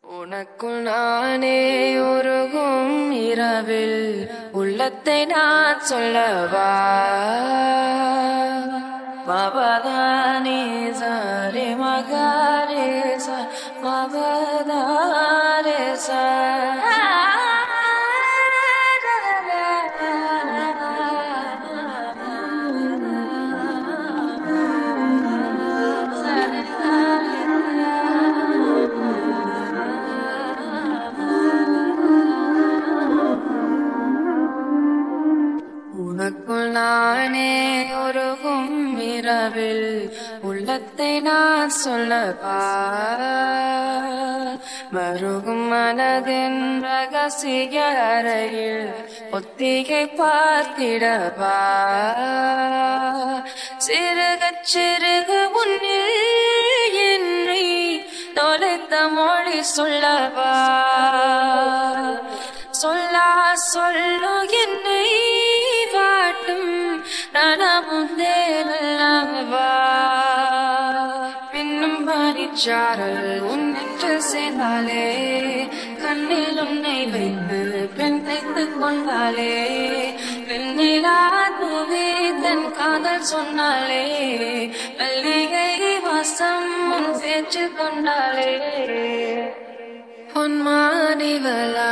உனக்குள் நானே உருகும் இரவில் உள்ளத்தை நான் சொல்லவா மபதானி சாரி மகாரே சா மபதாரே சா உனக்குள் நானே உருகும் இரவில் உள்ளத்தை நான் சொல்லவா மருகும் மனதின் ரகசிய அறையில் ஒத்திகை பார்த்திடவா சிறுக சிறுக உன்னில் என்னை தொலைத்த மொழி சொல்லவா சொல்லா சொல்லு என்னை வாட்டும் நனமுந்தே நல்லவா பின்னும் பரிச்சாரல் உன்னிட்டு சேர்ந்தாலே கண்ணில் உன்னை வைத்து பெண் தைத்து கொண்டாலே பெண்ணிலா தூவி தன் காதல் சொன்னாலே மல்லிகை வாசம் உன் பேச்சு கொண்டாலே பொன்மானிவலா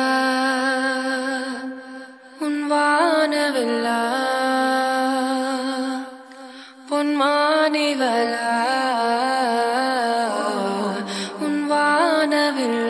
உன் வானவில்லா பொன்மானிவலா உன் வானவில்லா